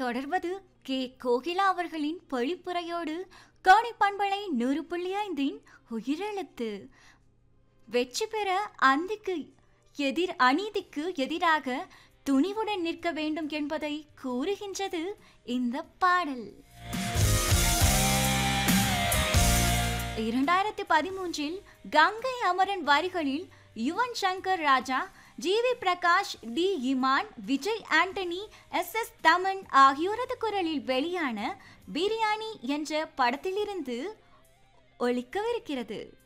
தொடர்வது கே கோகிலா அவர்களின் பொழிப்புரையோடு கோணி பண்பலை நூறு புள்ளி ஐந்தின் உயிரெழுத்து வெற்றி பெற அந்திக்கு எதிர் அநீதிக்கு எதிராக துணிவுடன் நிற்க வேண்டும் என்பதை கூறுகின்றது இந்த பாடல் இரண்டாயிரத்தி பதிமூன்றில் கங்கை அமரன் வரிகளில் Yuvan Shankar Raja G V Prakash D Imman Vijay Antony S S Thaman ஆகியோரது குரலில் வெளியான பிரியாணி என்ற படத்திலிருந்து ஒலிக்கவிருக்கிறது